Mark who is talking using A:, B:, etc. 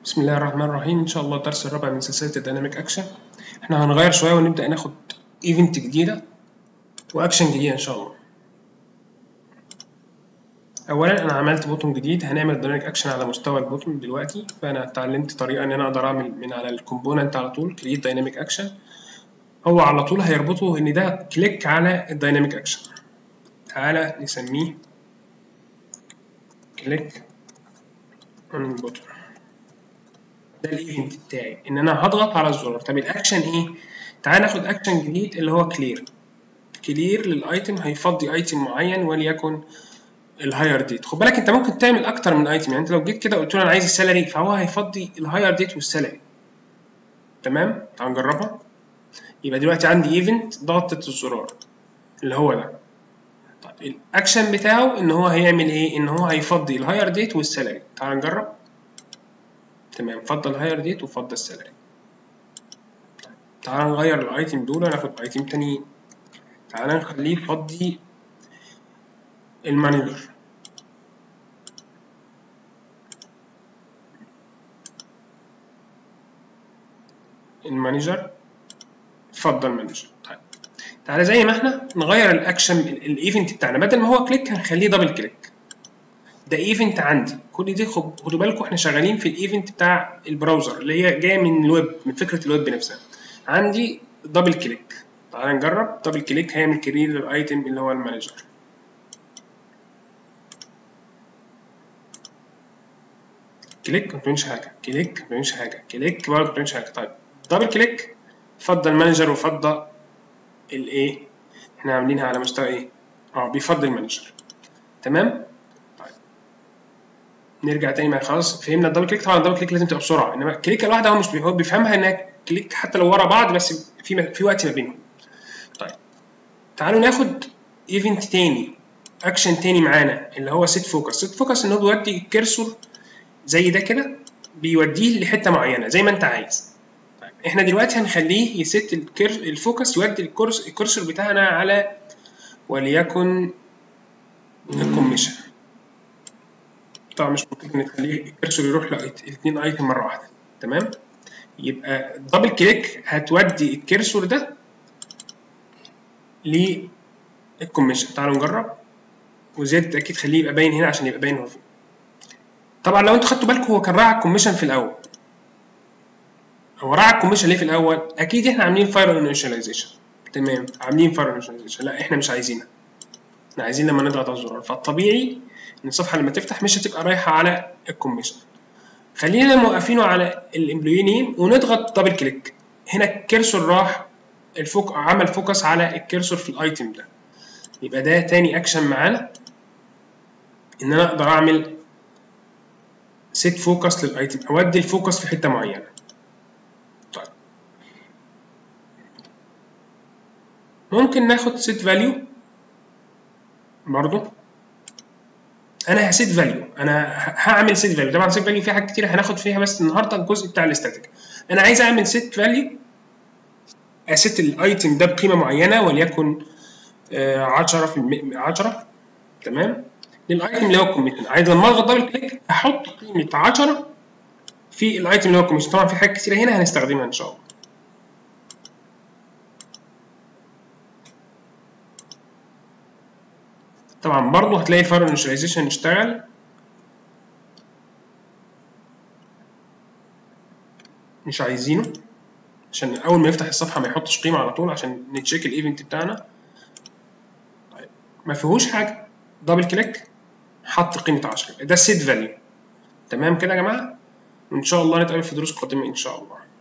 A: بسم الله الرحمن الرحيم ان شاء الله الدرس الرابع من سلسله الديناميك اكشن احنا هنغير شويه ونبدا ناخد ايفنت جديده واكشن جديده ان شاء الله اولا انا عملت بوتون جديد هنعمل ديناميك اكشن على مستوى البوتون دلوقتي فانا اتعلمت طريقه ان انا اقدر اعمل من على الكومبوننت على طول كريت دايناميك اكشن هو على طول هيربطه ان ده كليك على الدايناميك اكشن تعالى نسميه كليك اون البوتون ده الايفنت بتاعي ان انا هضغط على الزرار طب الاكشن ايه تعال ناخد اكشن جديد اللي هو كلير كلير للايتم هيفضي ايتم معين وليكن الهاير ديت خد بالك انت ممكن تعمل اكتر من ايتم يعني انت لو جيت كده قلت له انا عايز السالري فهو هيفضي الهاير ديت والسالري تمام تعال نجربها يبقى دلوقتي عندي ايفنت ضغطت الزرار اللي هو ده طيب الاكشن بتاعه ان هو هيعمل ايه ان هو هيفضي الهاير ديت والسالري تعال نجرب تمام فضل الهاير ديت وفضل السالري تعال نغير الايتم دول وناخد ايتم تانيين تعال نخليه يفضي المانجر المانجر اتفضل مانجر طيب تعالى زي ما احنا نغير الاكشن الايفنت بتاعنا بدل ما هو كليك هنخليه دبل كليك ده ايفنت عندي كل دي خدوا بالكم احنا شغالين في الايفنت بتاع البراوزر اللي هي جايه من الويب من فكره الويب نفسها عندي دبل كليك تعالى نجرب دبل كليك هيعمل كرير للايتم اللي هو المانجر كليك ما بتعملش حاجه كليك ما بتعملش حاجه كليك برضه ما بتعملش حاجه طيب دبل كليك فضل المانجر وفضل الايه احنا عاملينها على مستوى ايه اه بيفضل المانجر تمام طيب نرجع تاني مع خلاص فهمنا الدبل كليك طبعا الدبل كليك لازم تبقى بسرعه انما الكليكه الواحده هو مش هو بيفهمها انها كليك حتى لو ورا بعض بس في في وقت ما بينهم طيب تعالوا ناخد ايفنت تاني اكشن تاني معانا اللي هو سيت فوكس سيت فوكس ان هو بيودي الكرسور زي ده كده بيوديه لحته معينه زي ما انت عايز طيب احنا دلوقتي هنخليه يست الكر... الفوكس يودي الكرس... الكرسور بتاعنا على وليكن الكوميشن طبعا مش ممكن نخليه الكرسور يروح لاثنين ايتم مره واحده تمام يبقى دبل كليك هتودي الكرسور ده للكوميشن تعالوا نجرب وزيادة اكيد خليه يبقى باين هنا عشان يبقى باين هو فين طبعا لو انتوا خدتوا بالكم هو كان راعى الكوميشن في الاول هو راعى الكوميشن ليه في الاول اكيد احنا عاملين فاير انيشاليزيشن تمام عاملين فاير انيشاليزيشن لا احنا مش عايزينها احنا عايزين لما نضغط على الزرار فالطبيعي ان الصفحه لما تفتح مش هتبقى رايحه على الكوميشن خلينا موقفينه على الامبلوي نيم ونضغط دبل كليك هنا الكرسور راح الفوك عمل فوكس على الكرسور في الايتم ده يبقى ده تاني اكشن معانا ان انا اقدر اعمل سيت فوكس للايتم اودي الفوكس في حته معينه طيب ممكن ناخد سيت فاليو برضو انا هسيت فاليو انا هعمل سيت فاليو طبعا سيت فاليو فيها حاجات كتير هناخد فيها بس النهارده الجزء بتاع الاستاتيك انا عايز اعمل سيت فاليو اسيت الايتم ده بقيمه معينه وليكن 10 في 10 تمام للايتم اللي هو الكوميشن عايز لما اضغط دبل كليك احط قيمه 10 في الايتم اللي هو الكوميشن طبعا في حاجات كتيره هنا هنستخدمها ان شاء الله طبعا برضو هتلاقي الفاير انيشاليزيشن اشتغل مش عايزينه عشان اول ما يفتح الصفحه ما يحطش قيمه على طول عشان نتشيك الايفنت بتاعنا طيب ما فيهوش حاجه دبل كليك حط قيمه 10 ده السيت فاليو تمام كده يا جماعه وان شاء الله نتقابل في دروس قادمه ان شاء الله